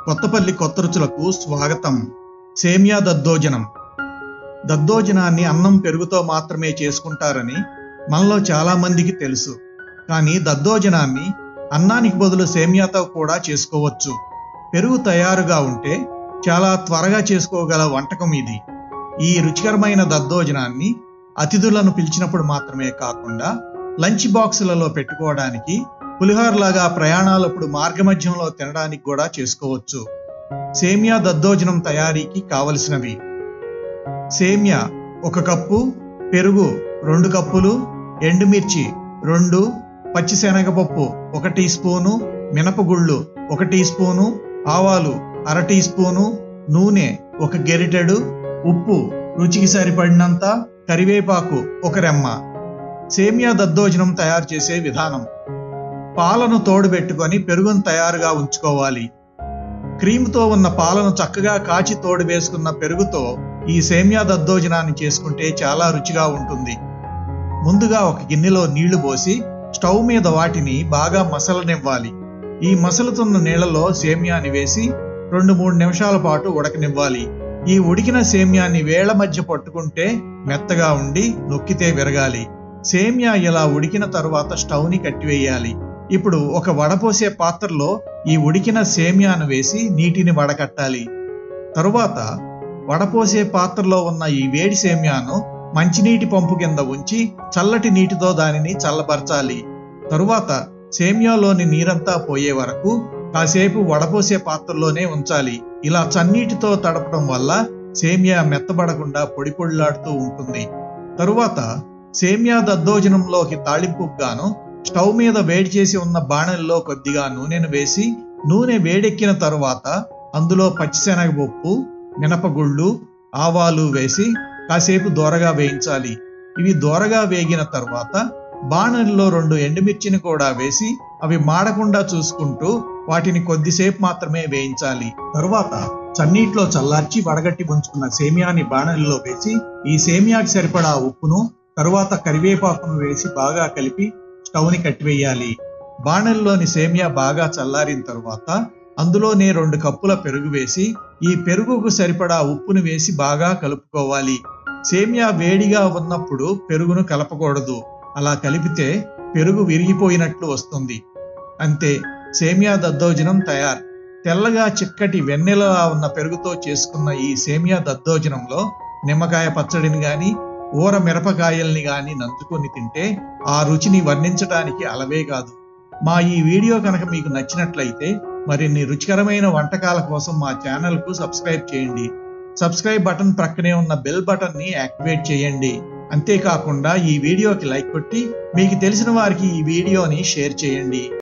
కొత్తపల్లి కొత్త రుచులకు స్వాగతం సేమియా దద్దోజనం దద్దోజనాన్ని అన్నం పెరుగుతో మాత్రమే చేసుకుంటారని మనలో చాలా మందికి తెలుసు కానీ దద్దోజనాన్ని అన్నానికి బదులు సేమియాతో కూడా చేసుకోవచ్చు పెరుగు తయారుగా ఉంటే చాలా త్వరగా చేసుకోగల వంటకం ఇది ఈ రుచికరమైన దద్దోజనాన్ని అతిథులను పిలిచినప్పుడు మాత్రమే కాకుండా లంచ్ బాక్సులలో పెట్టుకోవడానికి పులిహోరలాగా ప్రయాణాలప్పుడు మార్గమధ్యంలో తినడానికి కూడా చేసుకోవచ్చు సేమియా దద్దోజనం తయారీకి కావలసినవి సేమియా ఒక కప్పు పెరుగు రెండు కప్పులు ఎండుమిర్చి రెండు పచ్చిశనగపప్పు ఒక టీ స్పూను మినపగుళ్ళు ఒక టీ స్పూను ఆవాలు అర టీ స్పూను నూనె ఒక గెరిటెడు ఉప్పు రుచికి సరిపడినంత కరివేపాకు ఒక రెమ్మ సేమియా దద్దోజనం తయారు చేసే విధానం పాలను తోడుబెట్టుకొని పెరుగును తయారుగా ఉంచుకోవాలి క్రీమ్తో ఉన్న పాలను చక్కగా కాచి తోడు వేసుకున్న పెరుగుతో ఈ సేమియా దద్దోజనాన్ని చేసుకుంటే చాలా రుచిగా ఉంటుంది ముందుగా ఒక గిన్నెలో నీళ్లు పోసి స్టవ్ మీద వాటిని బాగా మసలనివ్వాలి ఈ మసలుతున్న నీళ్లలో సేమియాని వేసి రెండు మూడు నిమిషాల పాటు ఉడకనివ్వాలి ఈ ఉడికిన సేమ్యాన్ని వేళ్ల మధ్య పట్టుకుంటే మెత్తగా ఉండి నొక్కితే విరగాలి సేమ్యా ఇలా ఉడికిన తరువాత స్టవ్ని కట్టివేయాలి ఇప్పుడు ఒక వడపోసే పాత్రలో ఈ ఉడికిన సేమ్యాను వేసి నీటిని వడకట్టాలి తరువాత వడపోసే పాత్రలో ఉన్న ఈ వేడి సేమ్యాను మంచినీటి పంపు కింద ఉంచి చల్లటి నీటితో దానిని చల్లబరచాలి తరువాత సేమ్యాలోని నీరంతా పోయే వరకు కాసేపు వడపోసే పాత్రలోనే ఉంచాలి ఇలా చన్నీటితో తడపడం వల్ల సేమియా మెత్తబడకుండా పొడి పొడిలాడుతూ ఉంటుంది తరువాత సేమియా దద్దోజనంలోకి తాళింపుకు గాను స్టవ్ మీద వేడి చేసి ఉన్న బాణల్లో కొద్దిగా నూనెను వేసి నూనె వేడెక్కిన తరువాత అందులో పచ్చిశనగపప్పు మినపగుళ్ళు ఆవాలు వేసి కాసేపు దోరగా వేయించాలి ఇవి దోరగా వేగిన తర్వాత బాణలిలో రెండు ఎండుమిర్చిని కూడా వేసి అవి మాడకుండా చూసుకుంటూ వాటిని కొద్దిసేపు మాత్రమే వేయించాలి తరువాత చన్నీటిలో చల్లార్చి వడగట్టి ఉంచుకున్న సేమియాని బాణలిలో వేసి ఈ సేమియాకి సరిపడా ఉప్పును తరువాత కరివేపాకును వేసి బాగా కలిపి స్టవ్ని కట్టివేయాలి బాణలిలోని సేమియా బాగా చల్లారిన తరువాత అందులోనే రెండు కప్పుల పెరుగు వేసి ఈ పెరుగుకు సరిపడా ఉప్పును వేసి బాగా కలుపుకోవాలి సేమియా వేడిగా ఉన్నప్పుడు పెరుగును కలపకూడదు అలా కలిపితే పెరుగు విరిగిపోయినట్లు వస్తుంది అంతే సేమియా దద్దోజనం తయారు తెల్లగా చిక్కటి వెన్నెలలా ఉన్న పెరుగుతో చేసుకున్న ఈ సేమియా దద్దోజనంలో నిమ్మకాయ పచ్చడిని గాని ఊర మిరపకాయల్ని గాని నంచుకొని తింటే ఆ రుచిని వర్ణించటానికి అలవే కాదు మా ఈ వీడియో కనుక మీకు నచ్చినట్లయితే మరిన్ని రుచికరమైన వంటకాల కోసం మా ఛానల్కు సబ్స్క్రైబ్ చేయండి సబ్స్క్రైబ్ బటన్ ప్రక్కనే ఉన్న బెల్ బటన్ని యాక్టివేట్ చేయండి అంతేకాకుండా ఈ వీడియోకి లైక్ కొట్టి మీకు తెలిసిన వారికి ఈ వీడియోని షేర్ చేయండి